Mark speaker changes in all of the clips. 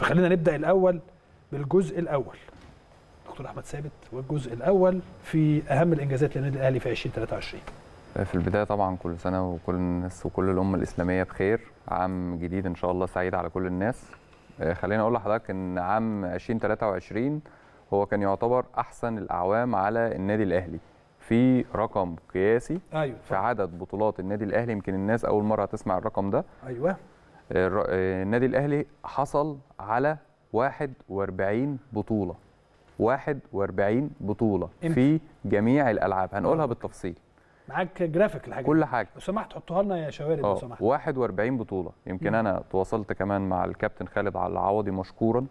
Speaker 1: خلينا نبدا الاول بالجزء الاول دكتور احمد ثابت والجزء الاول في اهم الانجازات للنادي الاهلي في 2023
Speaker 2: في البداية طبعا كل سنة وكل الناس وكل الأمة الإسلامية بخير عام جديد إن شاء الله سعيد على كل الناس آه، خليني أقول لحضرتك إن عام 2023 هو كان يعتبر أحسن الأعوام على النادي الأهلي في رقم قياسي
Speaker 1: ايوه
Speaker 2: في عدد بطولات النادي الأهلي يمكن الناس أول مرة هتسمع الرقم ده
Speaker 1: ايوه
Speaker 2: آه، الر- آه، النادي الأهلي حصل على 41 بطولة 41 بطولة
Speaker 1: إمتى؟
Speaker 2: في جميع الألعاب هنقولها
Speaker 1: آه.
Speaker 2: بالتفصيل
Speaker 1: معاك جرافيك الحاجه
Speaker 2: كل حاجة
Speaker 1: لو سمحت حطوها لنا يا شوارد لو
Speaker 2: اه
Speaker 1: سمحت
Speaker 2: 41 بطولة يمكن
Speaker 1: مم.
Speaker 2: أنا تواصلت كمان مع الكابتن خالد على العوضي مشكورا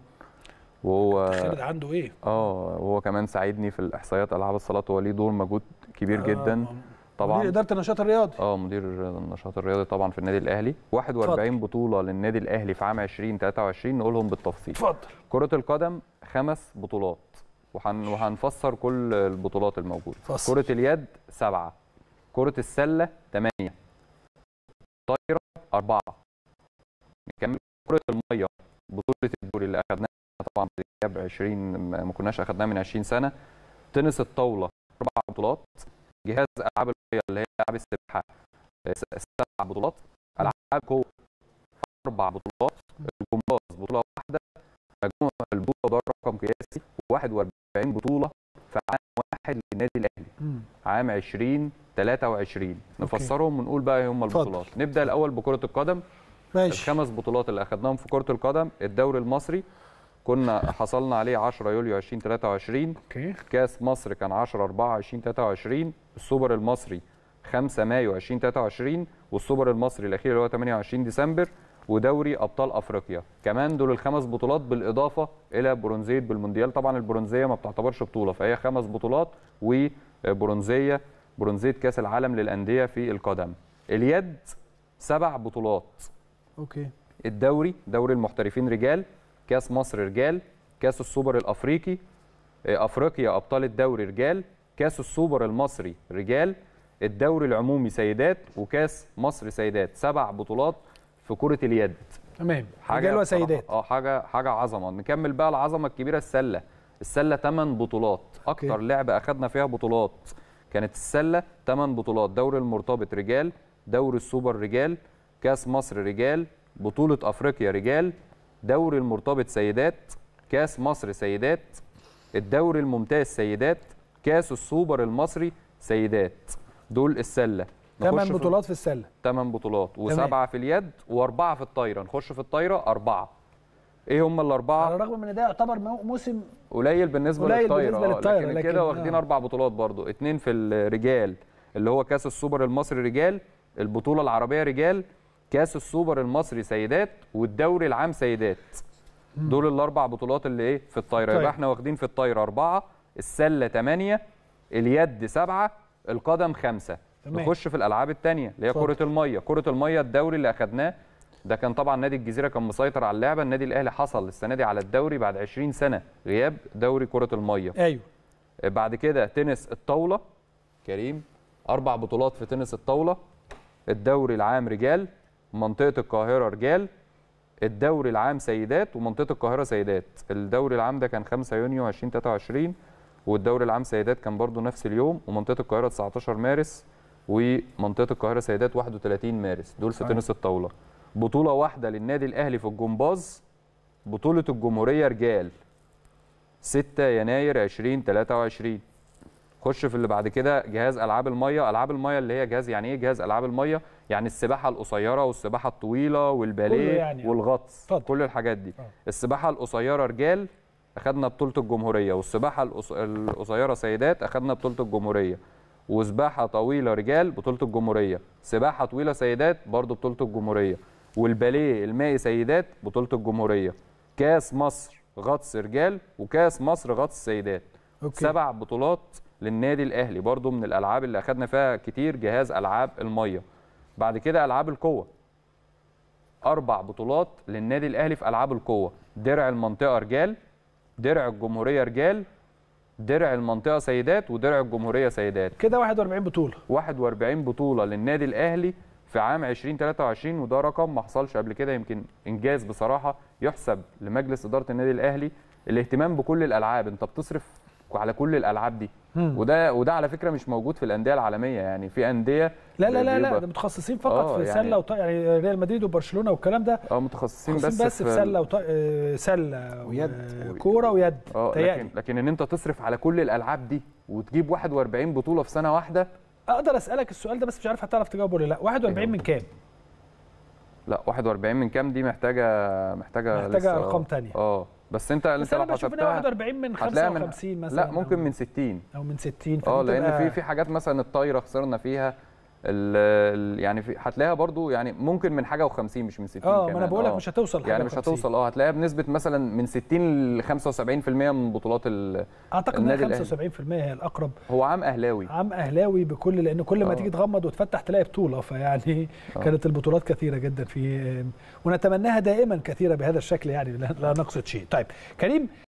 Speaker 2: وهو
Speaker 1: خالد عنده ايه؟
Speaker 2: اه وهو كمان ساعدني في الإحصائيات ألعاب الصالات هو ليه دور مجهود كبير جدا
Speaker 1: آه،
Speaker 2: طبعا
Speaker 1: مدير اداره النشاط الرياضي
Speaker 2: اه مدير النشاط الرياضي طبعا في النادي الأهلي 41 بطولة للنادي الأهلي في عام 2023 نقولهم بالتفصيل
Speaker 1: اتفضل
Speaker 2: كرة القدم خمس بطولات وهن وهنفسر كل البطولات الموجودة
Speaker 1: فصل.
Speaker 2: كرة اليد سبعة كرة السلة ثمانية طايرة أربعة نكمل كرة المية بطولة الدوري اللي أخدناها طبعا بغياب 20 ما ما كناش أخدناها من 20 سنة تنس الطاولة أربع بطولات جهاز ألعاب المية اللي هي ألعاب السباحة آه، س- سبع بطولات ألعاب قوة أربع بطولات الجمباز بطولة واحدة مجموع البطولة ده رقم قياسي 41 بطولة في عام واحد للنادي الأهلي
Speaker 1: مم.
Speaker 2: عام 2023
Speaker 1: أوكي.
Speaker 2: نفسرهم ونقول بقى ايه هم
Speaker 1: اتفضل.
Speaker 2: البطولات نبدا الاول بكره القدم
Speaker 1: ماشي
Speaker 2: الخمس بطولات اللي اخذناهم في كره القدم الدوري المصري كنا حصلنا عليه 10 يوليو 2023
Speaker 1: اوكي
Speaker 2: كاس مصر كان 10 4 2023 السوبر المصري 5 مايو 2023 والسوبر المصري الاخير اللي هو 28 ديسمبر ودوري ابطال افريقيا كمان دول الخمس بطولات بالاضافه الى برونزيه بالمونديال طبعا البرونزيه ما بتعتبرش بطوله فهي خمس بطولات وبرونزيه برونزيه كاس العالم للانديه في القدم اليد سبع بطولات
Speaker 1: اوكي
Speaker 2: الدوري دوري المحترفين رجال كاس مصر رجال كاس السوبر الافريقي آه، افريقيا ابطال الدوري رجال كاس السوبر المصري رجال الدوري العمومي سيدات وكاس مصر سيدات سبع بطولات في كرة اليد
Speaker 1: تمام
Speaker 2: حاجة
Speaker 1: رجال
Speaker 2: بصراحة-
Speaker 1: وسيدات
Speaker 2: اه حاجة حاجة عظمة نكمل بقى العظمة الكبيرة السلة السلة 8 بطولات اكتر
Speaker 1: أوكي.
Speaker 2: لعبة اخدنا فيها بطولات كانت السلة 8 بطولات دوري المرتبط رجال دوري السوبر رجال كاس مصر رجال بطولة افريقيا رجال دوري المرتبط سيدات كاس مصر سيدات الدوري الممتاز سيدات كاس السوبر المصري سيدات دول السلة نخش
Speaker 1: ثمان
Speaker 2: في-
Speaker 1: بطولات في السله
Speaker 2: ثمان بطولات وسبعه في اليد واربعه في الطايره نخش في الطايره اربعه ايه هم
Speaker 1: على
Speaker 2: الاربعه
Speaker 1: الرغم من ان ده يعتبر مو- موسم
Speaker 2: قليل بالنسبه
Speaker 1: قليل
Speaker 2: للطايره
Speaker 1: بالنسبة
Speaker 2: آه،
Speaker 1: للطايرة،
Speaker 2: لكن,
Speaker 1: لكن
Speaker 2: كده واخدين
Speaker 1: آه.
Speaker 2: اربع بطولات برضو اتنين في الرجال اللي هو كاس السوبر المصري رجال البطوله العربيه رجال كاس السوبر المصري سيدات والدوري العام سيدات دول الاربع بطولات اللي ايه في الطايره
Speaker 1: طيب.
Speaker 2: يبقى احنا واخدين في الطايره اربعه السله ثمانيه اليد سبعه القدم خمسه
Speaker 1: تمام.
Speaker 2: نخش في الالعاب الثانيه اللي هي
Speaker 1: اتفضل.
Speaker 2: كره الميه كره الميه الدوري اللي اخدناه ده كان طبعا نادي الجزيره كان مسيطر على اللعبه النادي الاهلي حصل السنه دي على الدوري بعد 20 سنه غياب دوري كره الميه
Speaker 1: ايوه
Speaker 2: بعد كده تنس الطاوله كريم اربع بطولات في تنس الطاوله الدوري العام رجال منطقه القاهره رجال الدوري العام سيدات ومنطقه القاهره سيدات الدوري العام ده كان 5 يونيو 2023 والدوري العام سيدات كان برضو نفس اليوم ومنطقه القاهره 19 مارس ومنطقه القاهره سيدات 31 مارس دول في
Speaker 1: صحيح.
Speaker 2: تنس الطاوله بطوله واحده للنادي الاهلي في الجمباز بطوله الجمهوريه رجال 6 يناير 2023 خش في اللي بعد كده جهاز العاب الميه العاب الميه اللي هي جهاز يعني ايه جهاز العاب الميه يعني السباحه القصيره والسباحه الطويله والباليه
Speaker 1: كله يعني.
Speaker 2: والغطس
Speaker 1: اتفضل.
Speaker 2: كل الحاجات دي
Speaker 1: آه.
Speaker 2: السباحه القصيره رجال اخدنا بطوله الجمهوريه والسباحه القص- القصيره سيدات اخدنا بطوله الجمهوريه وسباحه طويله رجال بطوله الجمهوريه سباحه طويله سيدات برضو بطوله الجمهوريه والباليه المائي سيدات بطوله الجمهوريه كاس مصر غطس رجال وكاس مصر غطس سيدات
Speaker 1: اوكي
Speaker 2: سبع بطولات للنادي الاهلي برضو من الالعاب اللي اخدنا فيها كتير جهاز العاب الميه بعد كده العاب القوه اربع بطولات للنادي الاهلي في العاب القوه درع المنطقه رجال درع الجمهوريه رجال درع المنطقه سيدات ودرع الجمهوريه سيدات
Speaker 1: كده 41 بطوله
Speaker 2: 41 بطوله للنادي الاهلي في عام 2023 وده رقم ما حصلش قبل كده يمكن انجاز بصراحه يحسب لمجلس اداره النادي الاهلي الاهتمام بكل الالعاب انت بتصرف على كل الالعاب دي
Speaker 1: مم.
Speaker 2: وده وده على فكره مش موجود في الانديه العالميه يعني في انديه
Speaker 1: لا لا لا لا
Speaker 2: بيبقى-
Speaker 1: ده متخصصين فقط
Speaker 2: آه،
Speaker 1: في
Speaker 2: يعني-
Speaker 1: سله وط... يعني ريال مدريد وبرشلونه والكلام ده
Speaker 2: اه متخصصين
Speaker 1: متخصصين
Speaker 2: بس,
Speaker 1: بس في سله وط... آه، سله
Speaker 3: ويد.
Speaker 1: كوره ويد
Speaker 2: اه
Speaker 1: تهيألي.
Speaker 2: لكن لكن ان انت تصرف على كل الالعاب دي وتجيب 41 بطوله في سنه واحده
Speaker 1: اقدر اسالك السؤال ده بس مش عارف هتعرف تجاوبه ولا لا 41 من كام
Speaker 2: لا 41 من كام دي محتاجه محتاجه
Speaker 1: محتاجه
Speaker 2: لسه-
Speaker 1: ارقام تانية
Speaker 2: اه بس انت
Speaker 1: بس
Speaker 2: انت
Speaker 1: انا
Speaker 2: لو
Speaker 1: بشوف انها
Speaker 2: حسبتها
Speaker 1: 41 من
Speaker 2: هتلاقيها من
Speaker 1: 55 مثلا
Speaker 2: لا ممكن
Speaker 1: أو-
Speaker 2: من 60
Speaker 1: او من 60
Speaker 2: اه لان
Speaker 1: فبتبقى-
Speaker 2: في في حاجات مثلا الطايره خسرنا فيها ال ال يعني في هتلاقيها برضو يعني ممكن من حاجه و50 مش من 60
Speaker 1: اه
Speaker 2: كمان
Speaker 1: ما انا بقول لك
Speaker 2: آه.
Speaker 1: مش هتوصل
Speaker 2: يعني
Speaker 1: حاجة
Speaker 2: مش
Speaker 1: 50.
Speaker 2: هتوصل اه هتلاقيها بنسبه مثلا من 60 ل 75% من بطولات ال...
Speaker 1: اعتقد
Speaker 2: النادي
Speaker 1: انها
Speaker 2: الأهلي.
Speaker 1: 75% هي الاقرب
Speaker 2: هو عام اهلاوي
Speaker 1: عام اهلاوي بكل لان كل ما
Speaker 2: آه.
Speaker 1: تيجي تغمض وتفتح تلاقي بطوله فيعني
Speaker 2: آه.
Speaker 1: كانت البطولات كثيره جدا في ونتمناها دائما كثيره بهذا الشكل يعني لا لا نقصد شيء طيب كريم